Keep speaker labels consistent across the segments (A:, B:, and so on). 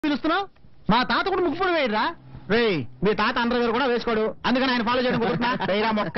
A: పిలుస్తున్నావు మా తాత కూడా ముక్కుపుడు వేయరా రే మీ తాత అండర్వేర్ కూడా వేసుకోడు అందుకని ఆయన ఫాలో చేయడం కుదురుతున్నా వేయరా మొక్క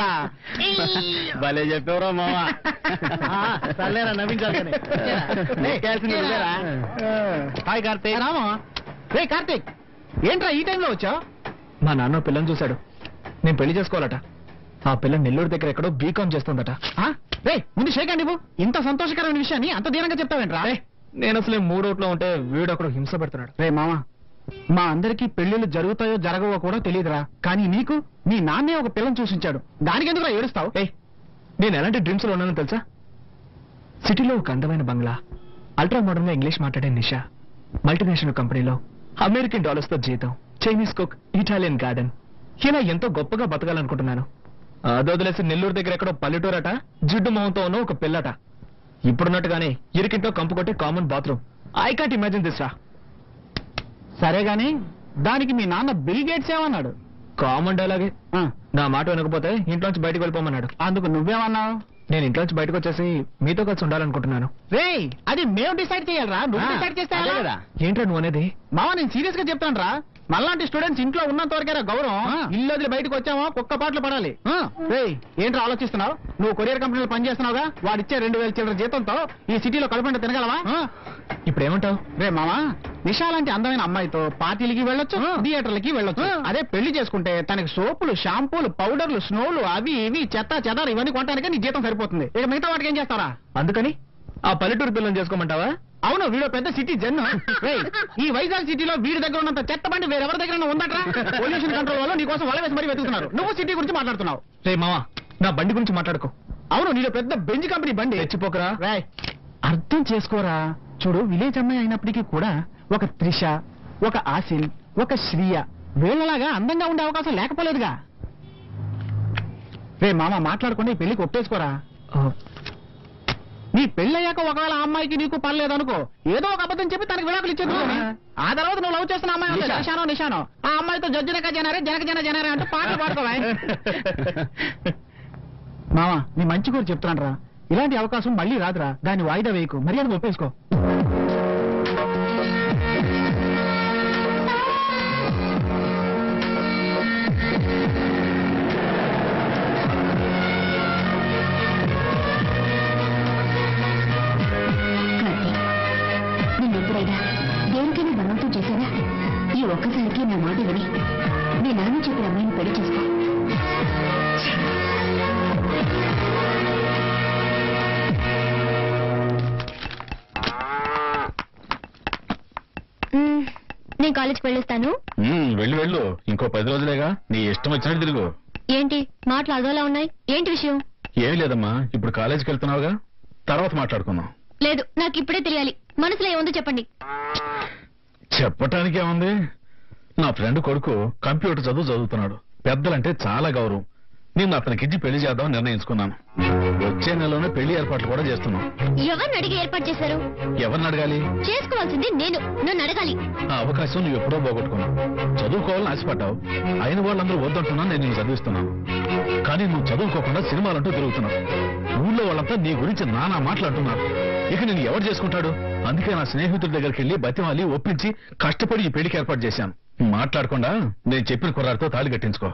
B: భలే చెప్పేవరా మామ
A: ఆ, సర్లేరా నవ్వించాలి కానీ.
B: నవ్వాల్సింది నువ్వేరా?
A: హాయ్ కార్తీక్ రామా రే కార్తీక్ ఏంట్రా ఈ టైంలో వచ్చావు
C: మా నాన్న ఓ పిల్లని చూశాడు నేను పెళ్లి చేసుకోవాలట ఆ పిల్ల నెల్లూరు దగ్గర ఎక్కడో బీకామ్ చేస్తుందట
A: రే ముందు షేక్ అండి ఇంత సంతోషకరమైన విషయాన్ని అంత దీనంగా చెప్తావేంట్రా
C: రే, నేను అసలు మూడోట్లో ఉంటే వీడు అక్కడ హింస పెడుతున్నాడు
A: రే మామా మా అందరికి పెళ్లిళ్ళు జరుగుతాయో జరగవో కూడా తెలియదురా కానీ నీకు మీ నాన్నే ఒక పిల్లని చూసించాడు దానికి ఎందుకు ఏడుస్తావు
C: ఏయ్ నేను ఎలాంటి డ్రీమ్స్ లో ఉన్నానో తెలుసా సిటీలో ఒక అందమైన బంగ్లా అల్ట్రా మోడర్న్ గా ఇంగ్లీష్ మాట్లాడే నిషా మల్టీనేషనల్ కంపెనీలో అమెరికన్ డాలర్స్ తో జీతం చైనీస్ కుక్ ఇటాలియన్ గార్డెన్ ఇలా ఎంతో గొప్పగా బతకాలనుకుంటున్నాను అది వదిలేసి నెల్లూరు దగ్గర ఎక్కడో పల్లెటూరట జిడ్డు మొహంతో ఉన్న ఒక పిల్లట ఇప్పుడున్నట్టుగానే ఇరికింట్లో కంపు కొట్టే common bathroom I can't imagine this రా
A: సరే గాని దానికి మీ నాన్న బిల్ గేట్స్ ఏమన్నాడు
C: కామన్ డైలాగే
A: ఆ,
C: నా మాట వినకపోతే ఇంట్లోంచి బయటకు వెళ్ళిపోమన్నాడు
A: అందుకు నువ్వేమన్నావు
C: నేను ఇంట్లోంచి బయటకు వచ్చేసి మీతో కలిసి ఉండాలనుకుంటున్నాను
A: రే అది మేము డిసైడ్ చేయాలరా నువ్వు
B: ఆ,
A: డిసైడ్ చేస్తే
B: అదే
A: ఎలా?
B: కదా.
C: ఏంట్రా నువ్వు అనేది
A: మామ నేను సీరియస్ గా చెప్తాను రా మళ్ళాంటి స్టూడెంట్స్ ఇంట్లో ఉన్నంత వరకేరా గౌరవం
B: ఆ.
A: ఇల్లు వదిలి బయటకు వచ్చామో కుక్క పాటలు పడాలి రేయ్ ఏంట్రా ఆలోచిస్తున్నావు నువ్వు కొరియర్ కంపెనీలో పనిచేస్తున్నావుగా వాడిచ్చే రెండు వేల చిల్లర జీతంతో ఈ సిటీలో కడుపుంట తినగలవా
C: ఇప్పుడు ఏమంటావు
A: రే మామా నిషా లాంటి అందమైన అమ్మాయితో పార్టీలకి వెళ్ళొచ్చు థియేటర్లకి వెళ్ళొచ్చు అదే పెళ్లి చేసుకుంటే తనకి సోపులు షాంపూలు పౌడర్లు స్నోలు అవి ఇవి చెత్త చెదారు ఇవన్నీ కొనడానికి నీ జీతం సరిపోతుంది ఇక మిగతా వాటికి ఏం చేస్తారా
C: అందుకని ఆ పల్లెటూరు పిల్లని చేసుకోమంటావా
A: అవును వీడు పెద్ద సిటీ జన్ రేయ్, ఈ వైజాగ్ సిటీలో వీడి దగ్గర ఉన్నంత చెత్త బండి వేరెవరి దగ్గర ఉందట్రా పొల్యూషన్ కంట్రోల్ వల్ల నీ కోసం వల వేసి మరీ వెతుకుతున్నారు నువ్వు సిటీ గురించి మాట్లాడుతున్నావు
C: రే మావా నా బండి గురించి మాట్లాడుకో
A: అవును నీలో పెద్ద బెంజ్ కంపెనీ బండి
C: తెచ్చిపోకరా
A: రాయ్ అర్థం చేసుకోరా చూడు విలేజ్ అమ్మాయి అయినప్పటికీ కూడా ఒక త్రిష ఒక ఆసిల్ ఒక శ్రీయ వీళ్ళలాగా అందంగా ఉండే అవకాశం లేకపోలేదుగా రే మామ మాట్లాడుకుని పెళ్లికి ఒప్పేసుకోరా నీ పెళ్ళయ్యాక ఒకవేళ ఆ అమ్మాయికి నీకు పర్లేదు అనుకో ఏదో ఒక అబద్ధం చెప్పి తనకి విడాకులు ఇచ్చేది ఆ తర్వాత నువ్వు లవ్ చేస్తున్న అమ్మాయి ఉంది,
B: నిషా.
A: నిషానో నిషానో ఆ అమ్మాయితో జడ్జినక జనారే జనక జన జనారే అంటూ పాటలు పాడుకోవా మావా నీ మంచి కూడా చెప్తున్నాను రా ఇలాంటి అవకాశం మళ్ళీ రాదురా దాన్ని వాయిదా వేయకు మర్యాద ఒప్పేసుకో
D: నిన్నెప్పుడైనా దేనికైనా బలవంతం చేశానా ఈ ఒక్కసారికి నా మాట విని మీ నాన్న చెప్పిన అమ్మాయిని పెళ్లి చేసుకో నేను కాలేజ్కి వెళ్ళొస్తాను
B: ఉమ్, వెళ్ళు వెళ్ళు ఇంకో పది రోజులేగా నీ ఇష్టం వచ్చినట్టు తిరుగు
D: ఏంటి మాటలు అదోలా ఉన్నాయి ఏంటి విషయం
B: ఏమీ లేదమ్మా ఇప్పుడు కాలేజీకి వెళ్తున్నావుగా తర్వాత మాట్లాడుకుందాం
D: లేదు నాకు ఇప్పుడే తెలియాలి మనసులో ఏముందో చెప్పండి
B: చెప్పటానికి ఏముంది నా ఫ్రెండ్ కొడుకు కంప్యూటర్ చదువు చదువుతున్నాడు పెద్దలంటే చాలా గౌరవం నేను అతనికిచ్చి పెళ్లి చేద్దాం నిర్ణయించుకున్నాను వచ్చే నెలలోనే పెళ్లి ఏర్పాట్లు కూడా చేస్తున్నాం
D: ఎవరిని అడిగి ఏర్పాటు చేశారు
B: ఎవరిని అడగాలి
D: చేసుకోవాల్సింది నేను నన్ను అడగాలి
B: ఆ అవకాశం నువ్వు ఎప్పుడో పోగొట్టుకున్నావు చదువుకోవాలని ఆశపడ్డావు అయిన వాళ్ళందరూ వద్దంటున్నా నేను నేను చదివిస్తున్నాను కానీ నువ్వు చదువుకోకుండా సినిమాలంటూ తిరుగుతున్నావు ఊళ్ళో వాళ్ళంతా నీ గురించి నానా మాట్లాడుతున్నారు ఇక నేను ఎవరు చేసుకుంటాడు అందుకే నా స్నేహితుడి దగ్గరికి వెళ్ళి బతిమాలి ఒప్పించి కష్టపడి ఈ పెళ్లికి ఏర్పాటు చేశాను మాట్లాడకుండా నేను చెప్పిన కుర్రాడితో తాళి కట్టించుకో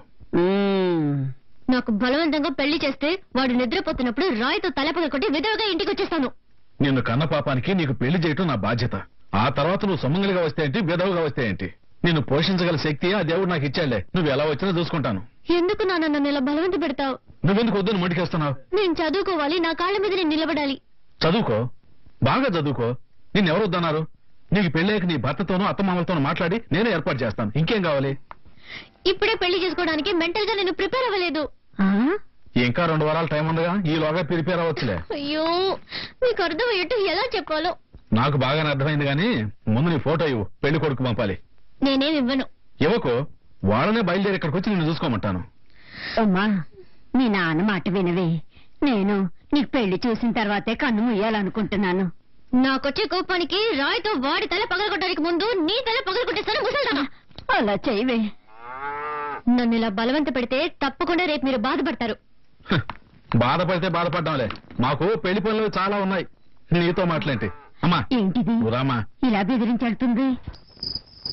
D: నాకు బలవంతంగా పెళ్లి చేస్తే వాడు నిద్రపోతున్నప్పుడు రాయితో తలపగ కొట్టి విధవగా ఇంటికి వచ్చేస్తాను
B: నిన్ను కన్న పాపానికి నీకు పెళ్లి చేయటం నా బాధ్యత ఆ తర్వాత నువ్వు సొమ్మంగలిగా వస్తే ఏంటి విధవగా వస్తే ఏంటి నిన్ను పోషించగల శక్తి ఆ దేవుడు నాకు ఇచ్చాడులే నువ్వు ఎలా వచ్చినా చూసుకుంటాను
D: ఎందుకు నాన్న నన్ను ఇలా బలవంత పెడతావు
B: నువ్వెందుకు వద్దని మంటికేస్తున్నావు
D: నేను చదువుకోవాలి నా కాళ్ళ మీద నేను నిలబడాలి
B: చదువుకో బాగా చదువుకో నిన్నెవరు వద్దన్నారు నీకు పెళ్ళాక నీ భర్తతోనూ అత్తమామలతోనూ మాట్లాడి నేనే ఏర్పాటు చేస్తాను ఇంకేం కావాలి
D: ఇప్పుడే పెళ్లి చేసుకోవడానికి మెంటల్ గా నేను ప్రిపేర్ అవ్వలేదు
B: ఇంకా రెండు వారాల టైం ఉందిగా ఈలోగా ప్రిపేర్ అవ్వచ్చులే
D: అయ్యో మీకు అర్థమయ్యేట్టు ఎలా చెప్పాలో
B: నాకు బాగానే అర్థమైంది కానీ ముందు నీ ఫోటో ఇవ్వు పెళ్లి కొడుకు పంపాలి
D: నేనేం ఇవ్వను
B: ఇవ్వకు వాళ్ళనే బయలుదేరి ఇక్కడికి వచ్చి నిన్ను చూసుకోమంటాను
E: అమ్మా మీ నాన్న మాట వినవే నేను నీకు పెళ్లి చూసిన తర్వాతే కన్ను ముయ్యాలనుకుంటున్నాను
D: నాకొచ్చే కోపానికి రాయితో వాడి తల పగలగొట్టడానికి ముందు నీ తల పగలగొట్టేస్తాను ముసల్దానా
E: అలా చేయవే
D: నన్ను ఇలా బలవంత పెడితే తప్పకుండా రేపు మీరు బాధపడతారు
B: హ, బాధపడితే బాధపడ్డాంలే మాకు పెళ్లి పనులు చాలా ఉన్నాయి నీతో మాట్లాంటి అమ్మా
E: ఏంటిది
B: నువ్వు రామా
E: ఇలా బెదిరించెడుతుంది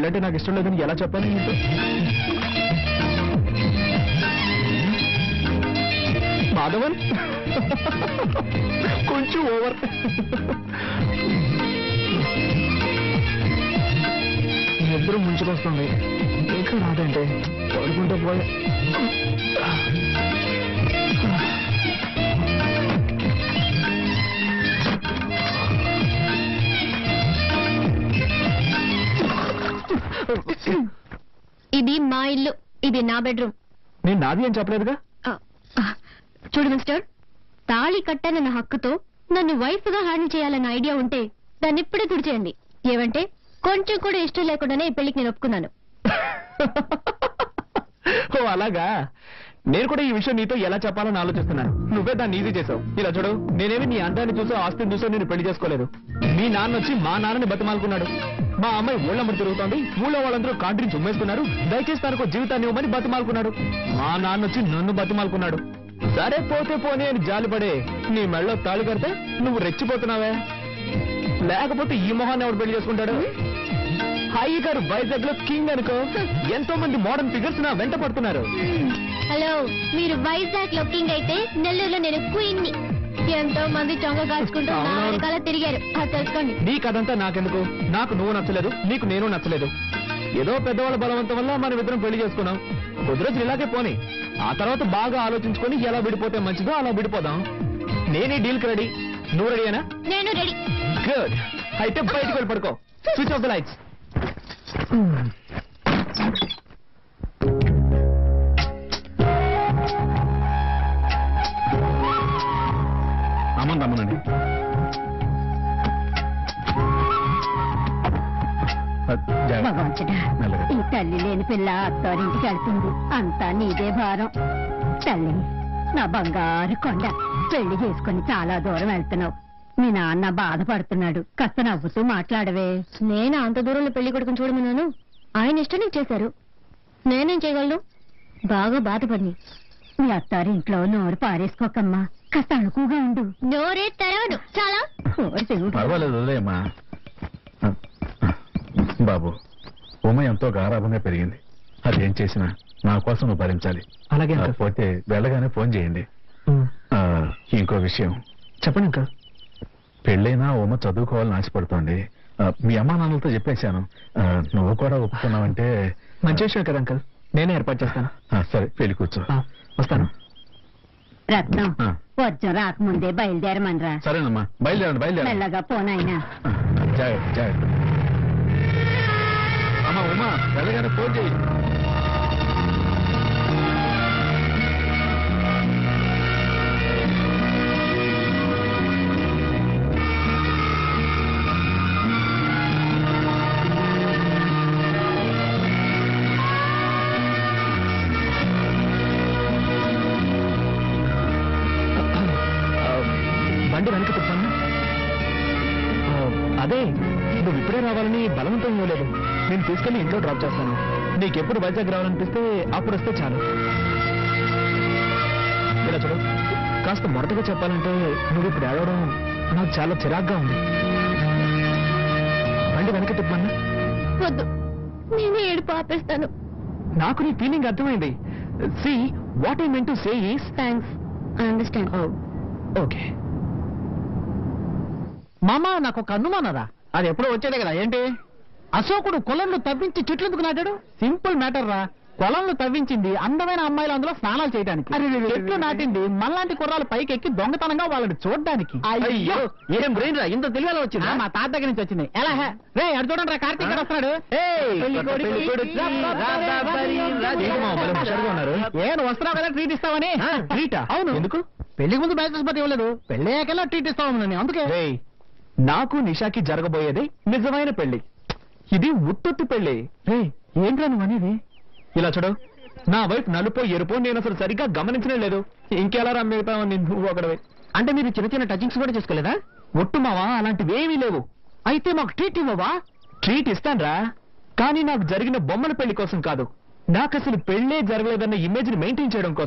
C: పెళ్ళంటే నాకు ఇష్టం లేదని ఎలా చెప్పాను నీతో మాధవన్ కొంచెం ఓవర్ ఎప్పుడు ముంచుకొస్తుంది ఇంకా రాదంటే పడుకుంటే పోయా
D: ఇది మా ఇల్లు ఇది నా బెడ్రూమ్
C: నేను నాది అని చెప్పలేదుగా
D: ఆ, ఆ, చూడు మిస్టర్ తాళి కట్టానన్న హక్కుతో నన్ను వైఫ్ గా హ్యాండిల్ చేయాలన్న ఐడియా ఉంటే దాన్ని ఇప్పుడే తుడిచేయండి ఏమంటే కొంచెం కూడా ఇష్టం లేకుండానే ఈ పెళ్లికి నేను ఒప్పుకున్నాను
C: ఓ అలాగా నేను కూడా ఈ విషయం నీతో ఎలా చెప్పాలని ఆలోచిస్తున్నాను నువ్వే దాన్ని ఈజీ చేసావు ఇలా చూడు నేనేమి నీ అందాన్ని చూసో ఆస్తిని చూసో నేను పెళ్లి చేసుకోలేదు మీ నాన్న వచ్చి మా నాన్నని బతిమాలుకున్నాడు మా అమ్మాయి ఊళ్ళమ్మడి తిరుగుతోంది ఊళ్ళో వాళ్ళందరూ కాంట్రించి ఉమ్మేసుకున్నారు దయచేసి తనకు జీవితాన్ని ఇవ్వమని బతిమాలుకున్నాడు మా నాన్న వచ్చి నన్ను బతిమాలుకున్నాడు సరే పోతే పోనీ అని జాలిపడే నీ మెళ్ళో తాళి కడితే నువ్వు రెచ్చిపోతున్నావే లేకపోతే ఈ మొహాన్ని ఎవడు పెళ్లి చేసుకుంటాడు హాయి గారు వైజాగ్ లో కింగ్ అనుకో ఎంతో మంది మోడర్న్ ఫిగర్స్ నా వెంట పడుతున్నారు
D: హలో మీరు వైజాగ్ లో కింగ్ అయితే నెల్లూరులో నేను క్వీన్ ని ఎంతో మంది చొంగ కాచుకుంటూ నా
C: అవునవును.
D: వెనకాల తిరిగారు అది తెలుసుకోండి
C: నీకదంతా నాకెందుకు నాకు నువ్వు నచ్చలేదు నీకు నేను నచ్చలేదు ఏదో పెద్దవాళ్ళ బలవంతం వల్ల మనం ఇద్దరం పెళ్లి చేసుకున్నాం కొద్ది రోజులు ఇలాగే పోని ఆ తర్వాత బాగా ఆలోచించుకొని ఎలా విడిపోతే మంచిదో అలా విడిపోదాం నేనే డీల్ కి రెడీ నువ్వు రెడీనా
D: నేను రెడీ
C: గుడ్ అయితే బయటికి వెళ్ళి పడుకో స్విచ్ ఆఫ్ ద లైట్స్
B: అమ్మని రమ్మనండి ఆ, జాగ్రత్త.
E: భగవంతుడా
B: మెల్లగా.
E: ఈ తల్లి లేని పిల్ల అత్తారింటికి వెళ్తుంది అంతా నీదే భారం తల్లి నా బంగారు కొండ పెళ్లి చేసుకుని చాలా దూరం వెళ్తున్నావు మీ నాన్న బాధపడుతున్నాడు కాస్త నవ్వుతూ మాట్లాడవే
D: నేను అంత దూరంలో పెళ్లి కొడుకుని చూడమన్నాను ఆయన ఇష్టం నీకు చేశారు నేనేం చేయగలను బాగా బాధపడి
E: మీ అత్తారింట్లో నోరు పారేసుకోకమ్మా కాస్త అణుకుగా ఉండు
D: నోరే తెరవను చాలా
E: నోరు తెగుడు.
B: పర్వాలేదు వదిలేయమ్మా ఆ, ఆ, బాబు ఉమ ఎంతో గారాభంగా పెరిగింది అదేం చేసినా నా కోసం నువ్వు భరించాలి
C: అలాగే
B: ఆ,
C: అంకుల్.
B: పోతే వెళ్ళగానే ఫోన్ చేయండి
C: ఉమ్,
B: ఆ, ఇంకో విషయం
C: చెప్పండి అంకుల్
B: పెళ్ళైనా ఉమ చదువుకోవాలని ఆశపడుతోంది ఆ, మీ అమ్మా నాన్నలతో చెప్పేశాను ఆ, నువ్వు కూడా ఒప్పుకున్నావంటే
C: మంచి విషయం కదా అంకుల్ నేనే ఏర్పాటు చేస్తాను
B: ఆ, సరే పెళ్లి కూర్చో
C: ఆ, వస్తాను
E: రత్నం
B: ఆ.
E: వర్జం రాకముందే బయలుదేరమనరా
B: సరేనమ్మా బయలుదేరండి బయలుదేరండి
E: మెల్లగా పోనాయినా
B: ఆ, జాగ్రత్త జాగ్రత్త అమ్మా ఉమా వెళ్ళగానే ఫోన్ చేయి
C: ఆ, బండి వెనక తిప్పాను ఆ, అదే నువ్వు ఇప్పుడే రావాలని బలవంతం ఇవ్వలేదు నేను తీసుకెళ్లి ఇంట్లో డ్రాప్ చేస్తాను నీకెప్పుడు వైజాగ్ రావాలనిపిస్తే అప్పుడు వస్తే చాలు ఇలా చూడు కాస్త మొదటగా చెప్పాలంటే నువ్వు ఇప్పుడు ఏడవడం నాకు చాలా చిరాగ్గా ఉంది బండి వెనక తిప్పమన్నా
D: వద్దు నేనే ఏడుపు ఆపేస్తాను
C: నాకు నీ ఫీలింగ్ అర్థమైంది see what I meant to say is
D: thanks I understand
C: okay
A: మామ నాకు ఒక అనుమానరా అది ఎప్పుడో వచ్చేదే కదా ఏంటి అశోకుడు కొలంలో తవ్వించి చెట్లు ఎందుకు నాటాడు సింపుల్ మ్యాటర్ రా కొలంలో తవ్వించింది అందమైన అమ్మాయిలు అందులో స్నానాలు చేయడానికి చెట్లు నాటింది మనలాంటి కుర్రాలు పైకి ఎక్కి దొంగతనంగా వాళ్ళని చూడడానికి
C: అయ్యో ఏం బ్రెయిన్ రా ఇంత తెలివేలా వచ్చిందా
A: మా తాత దగ్గర నుంచి వచ్చింది ఎలా హే? రే అడు చూడండి రా కార్తీక్ గారు వస్తున్నాడు
C: ఏయ్,
A: పెళ్లి
C: కొత్త
A: కొడుకు.
C: పెళ్లి కొడుకు. రాబాబరి, రాజు. ఏంటి మామ, భలే హుషారుగా ఉన్నారు.
A: ఏ నువ్వు వస్తున్నావు కదా ట్రీట్ ఇస్తావని
C: ఆ, ట్రీటా?
A: అవును
C: ఎందుకు?
A: పెళ్లికి ముందు బ్యాచెస్ పతి ఇవ్వలేదు పెళ్లి అయ్యాకెలా ట్రీట్ ఇస్తావు నేను అందుకే
C: రేయ్, నాకు నిషాకి జరగబోయేది నిజమైన పెళ్లి ఇది ఉత్తుత్తి పెళ్లి రే ఏంట్రా నువ్వు అనేది ఇలా చూడు నా వైఫ్ నలుపో ఎరుపో నేను అసలు సరిగ్గా గమనించనే లేదు ఇంకెలా రమ్మిగుతావని నువ్వు ఒకడవే
A: అంటే మీరు చిన్న చిన్న టచింగ్స్ కూడా చేసుకోలేదా
C: ఒట్టు మావా అలాంటివేమీ లేవు
A: అయితే మాకు ట్రీట్ ఇవ్వవా
C: ట్రీట్ ఇస్తాన్రా కానీ నాకు జరిగిన బొమ్మల పెళ్లి కోసం కాదు నాకు అసలు పెళ్లే జరగలేదన్న ఇమేజ్ ని మెయింటైన్ చేయడం కోసం